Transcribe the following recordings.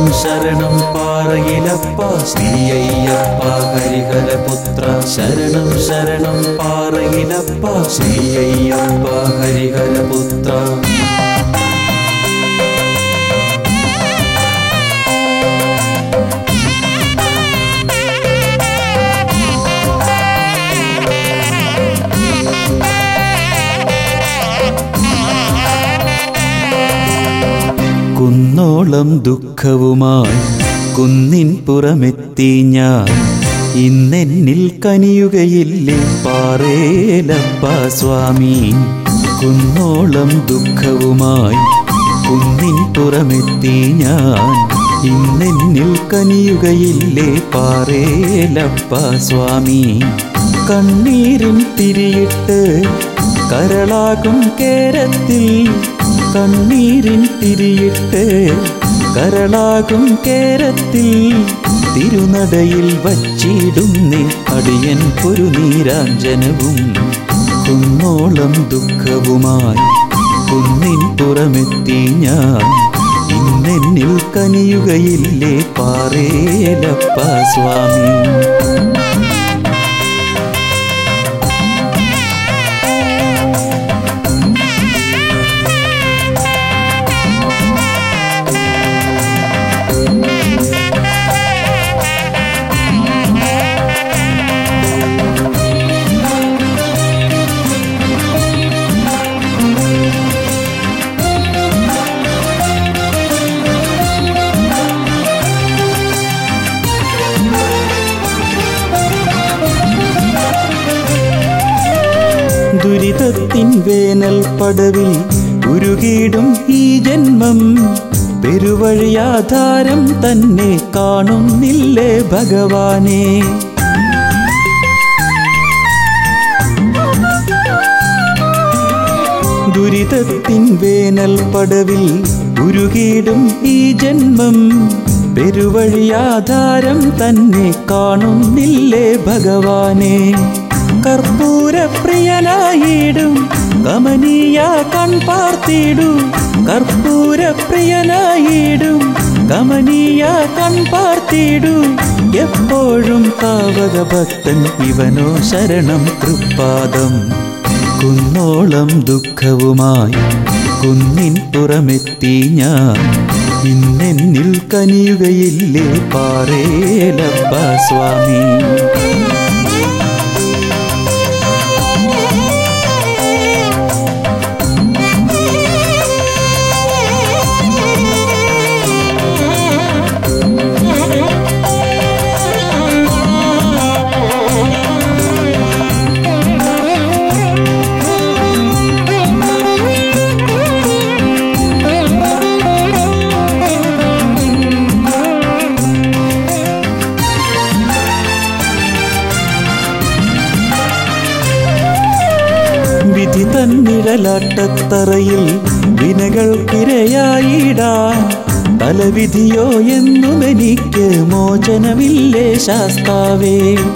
ശരണം പാറയിലപ്പ ശ്രീയയ്യപ്പ ഹരിഹരപുത്ര ശരണം ശരണം പാറയിലപ്പ ശ്രീയയ്യപ്പ ഹരിഹരപുത്ര കുന്നോളം ദുഃഖവുമായി കുന്നിൻ പുറമെത്തി ഞാൻ ഇന്നെന്നിൽ കനിയുകയില്ലേ പാറേലപ്പ സ്വാമി കുന്നോളം ദുഃഖവുമായി കുന്നിൻ പുറമെത്തി ഞാൻ ഇന്നെന്നിൽ കനിയുകയില്ലേ പാറേലപ്പ സ്വാമി കണ്ണീരിൻ തിരിയിട്ട് കരളാകും കേരത്തിൽ കണ്ണീരിൻ തിരിയിട്ട് കരളാകും കേരത്തിൽ തിരുനടയിൽ വച്ചിടുന്നേ അടിയൻ ഒരു നീരാഞ്ജനവും കുന്നോളം ദുഃഖവുമായി കുന്നിൻ പുറമെത്തി ഞാൻ ഇന്നെന്നിൽ കനിയുകയില്ലേ പാറേലപ്പ സ്വാമി ദുരിതത്തിൻ വേനൽ പടവിൽ ഉരുകിടും ഈ ജന്മം പെരുവഴിയാധാരം തന്നെ കാണുന്നില്ലേ ഭഗവാനെ ദുരിതത്തിൻ വേനൽ പടവിൽ ഉരുകിടും ഈ ജന്മം പെരുവഴിയാധാരം തന്നെ കാണുന്നില്ലേ ഭഗവാനെ കർപ്പൂരപ്രിയനായിടും കമനീയ കൺപാർത്തിടും കർപ്പൂരപ്രിയനായിടും കമനീയ കൺപാർത്തിടും എപ്പോഴും കാവക ഭക്തൻ ഇവനോ ശരണം തൃപ്പാദം കുന്നോളം ദുഃഖവുമായി കുന്നിൻ പുറമെത്തി ഞാൻ ഇന്നെന്നിൽ കനിയുകയില്ലേ പാറേലപ്പ സ്വാമി വിധി തന്നിഴലാട്ടത്തറയിൽ വിനകൾക്കിരയായിടാൻ തലവിധിയോ എന്നും എനിക്ക് മോചനമില്ലേ ശാസ്താവേ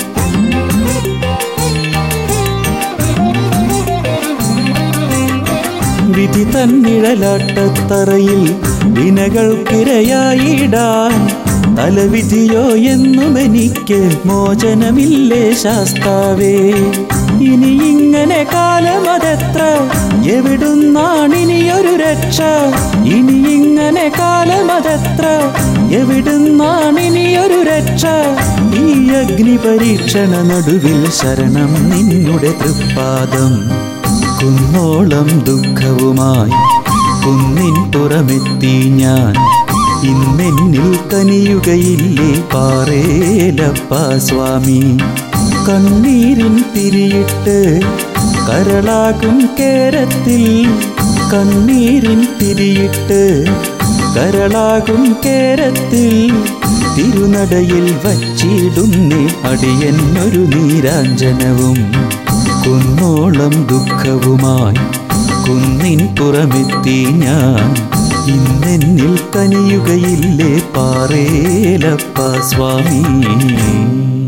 വിധി തന്നിഴലാട്ടത്തറയിൽ വിനകൾക്കിരയായിടാൻ തലവിധിയോ എന്നും എനിക്ക് മോചനമില്ലേ ശാസ്താവേ ഇനി ഇങ്ങനെ കാലമതെത്ര എവിടുന്നാണിനിയൊരു രക്ഷ ഇനി ഇങ്ങനെ കാലമതെത്ര എവിടുന്നാണിനിയൊരു രക്ഷ ഈ അഗ്നി പരീക്ഷണ നടുവിൽ ശരണം നിന്നുടെ തൃപ്പാദം കുന്നോളം ദുഃഖവുമായി കുന്നിൻ പുറമെത്തി ഞാൻ ഇന്നെന്നിൽ കനിയുകയില്ലേ പാറേലപ്പ സ്വാമി കണ്ണീരിൻ തിരിയിട്ട് കരളാകും കേരത്തിൽ കണ്ണീരിൻ തിരിയിട്ട് കരളാകും കേരത്തിൽ തിരുനടയിൽ വച്ചിടുന്നേ അടിയന്നൊരു നീരാഞ്ജനവും കുന്നോളം ദുഃഖവുമായി കുന്നിൻ പുറമെത്തി ഞാൻ ഇന്നെന്നിൽ കനിയുകയില്ലേ പാറേലപ്പ സ്വാമി